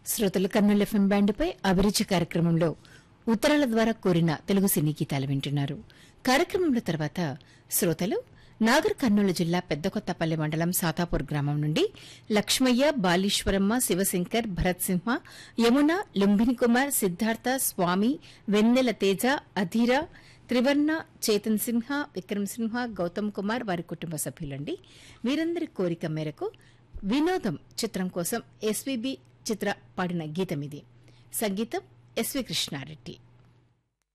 శ్రోతలు కర్నూలు ఎఫ్ఎం బ్యాండ్పై అభిరుచి కార్యక్రమంలో ఉత్తరాల ద్వారా కోరిన తెలుగు సినీ గీతాలు వింటున్నారు కార్యక్రమంలో తర్వాత శ్రోతలు నాగర్ కర్నూలు జిల్లా పెద్దకొత్తపల్లి మండలం సాతాపూర్ గ్రామం నుండి లక్ష్మయ్య బాలీశ్వరమ్మ శివశంకర్ భరత్ సింహ యమున లుంబిని కుమార్ సిద్ధార్థ స్వామి వెన్నెల తేజ అధీర త్రివర్ణ చేతన్ సింహ విక్రమ్ సింహ గౌతమ్ కుమార్ వారి కుటుంబ సభ్యులండి వీరందరి కోరిక మేరకు వినోదం చిత్రం కోసం ఎస్వీబీ చిత్ర పాడిన గీతం ఇది సంగీతం ఎస్వి కృష్ణారెడ్డి